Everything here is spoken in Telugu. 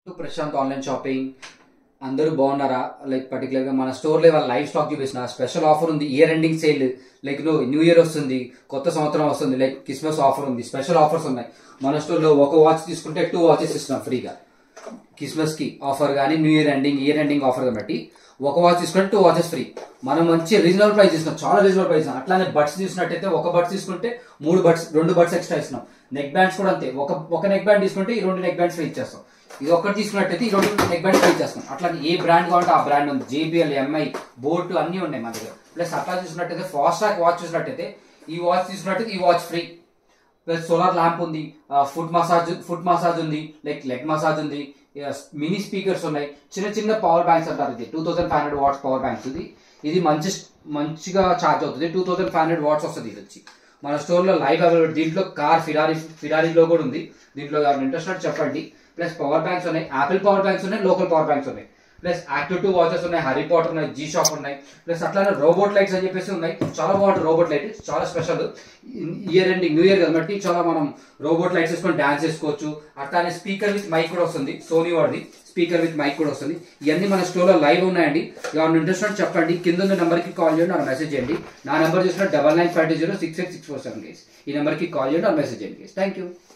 టు ప్రశాంత్ ఆన్లైన్ షాపింగ్ అందరూ బాగున్నారా లైక్ పర్టికులర్గా మన స్టోర్లో ఇవాళ లైవ్ స్టాక్ చూపిస్తున్న స్పెషల్ ఆఫర్ ఉంది year ending sale like no new year వస్తుంది కొత్త సంవత్సరం వస్తుంది లైక్ క్రిస్మస్ ఆఫర్ ఉంది స్పెషల్ ఆఫర్స్ ఉన్నాయి మన స్టోర్లో ఒక వాచ్ తీసుకుంటే టూ వాచెస్ ఇస్తున్నాం ఫ్రీగా క్రిస్మస్ కి ఆఫర్ కానీ new year ending year ending offer బట్టి ఒక వాచ్ తీసుకుంటే టూ వాచెస్ ఫ్రీ మనం మంచి రీజనబుల్ ప్రైస్ ఇస్తున్నాం చాలా రీజనబుల్ ప్రైస్ అట్లానే బడ్స్ తీసుకున్నట్టయితే ఒక బడ్స్ తీసుకుంటే మూడు బడ్స్ రెండు బడ్స్ ఎక్స్ట్రా ఇస్తున్నాం నెక్ బ్యాండ్స్ కూడా అంతే ఒక ఒక నెక్ బ్యాండ్ తీసుకుంటే ఈ రెండు నెక్ బ్యాండ్స్ ఫ్రీ ఇచ్చేస్తాం ఇది ఒక్కటి తీసుకున్నట్టయితే ఈ రెండు నెక్ బ్యాండ్స్ ఫ్రీ ఇచ్చేస్తాం అట్లా ఏ బ్రాండ్ కావాలంటే ఆ బ్రాండ్ ఉంది జేబిఎల్ ఎంఐ బోట్ అన్ని ఉన్నాయి మన దగ్గర ప్లస్ అట్లా చూసినట్టయితే ఫాస్ట్ ట్రాక్ వాచ్ చూసినట్టయితే ఈ వాచ్ తీసుకున్నట్టయితే ఈ watch free plus solar lamp ఉంది ఫుడ్ మసాజ్ ఫుడ్ మసాజ్ ఉంది లైక్ లెగ్ మసాజ్ ఉంది మినీ స్పీకర్స్ ఉన్నాయి చిన్న చిన్న పవర్ బ్యాంక్స్ అంటారు ఇది two thousand five hundred watts power banks ఇది ఇది మంచి మంచిగా ఛార్జ్ అవుతుంది two thousand five hundred watts వస్తుంది ఇది వచ్చి మన స్టోర్లో లైవ్ అవైలబుల్ దీంట్లో కార్ ఫిరారీ ఫిరారీలో కూడా ఉంది దీంట్లో ఎవరైనా ఇంట్రెస్ట్ ఉంటే చెప్పండి ప్లస్ పవర్ బ్యాంక్స్ ఉన్నాయి యాపిల్ పవర్ బ్యాంక్స్ ఉన్నాయి లోకల్ పవర్ బ్యాంక్స్ ఉన్నాయి ప్లస్ యాక్టివ్ టూ వాచెస్ ఉన్నాయి హరీ పాటర్ ఉన్నాయి జీ షాప్ ఉన్నాయి ప్లస్ అట్లానే రోబోట్ లైట్స్ అని చెప్పేసి ఉన్నాయి చాలా బాగుంటుంది రోబోట్ లైట్ చాలా special year ending new year కాబట్టి చాలా మనం రోబోట్ లైట్స్ వేసుకొని డాన్స్ చేసుకోవచ్చు అట్లానే స్పీకర్ విత్ మైక్ కూడా వస్తుంది సోనీ వాడిది స్పీకర్ విత్ మైక్ కూడా వస్తుంది ఇవన్నీ మన స్టోర్లో లైవ్ ఉన్నాయండి ఎవరైనా ఇంట్రెస్ట్ ఉంటే చెప్పండి కింద ఉన్న నెంబర్కి కాల్ చేయండి నాకు మెసేజ్ చేయండి నా నెంబర్ చూసిన double nine five two zero six eight six four seven కేస్ ఈ నెంబర్కి కాల్ చేయండి నాకు మెసేజ్ చేయండి థ్యాంక్ యూ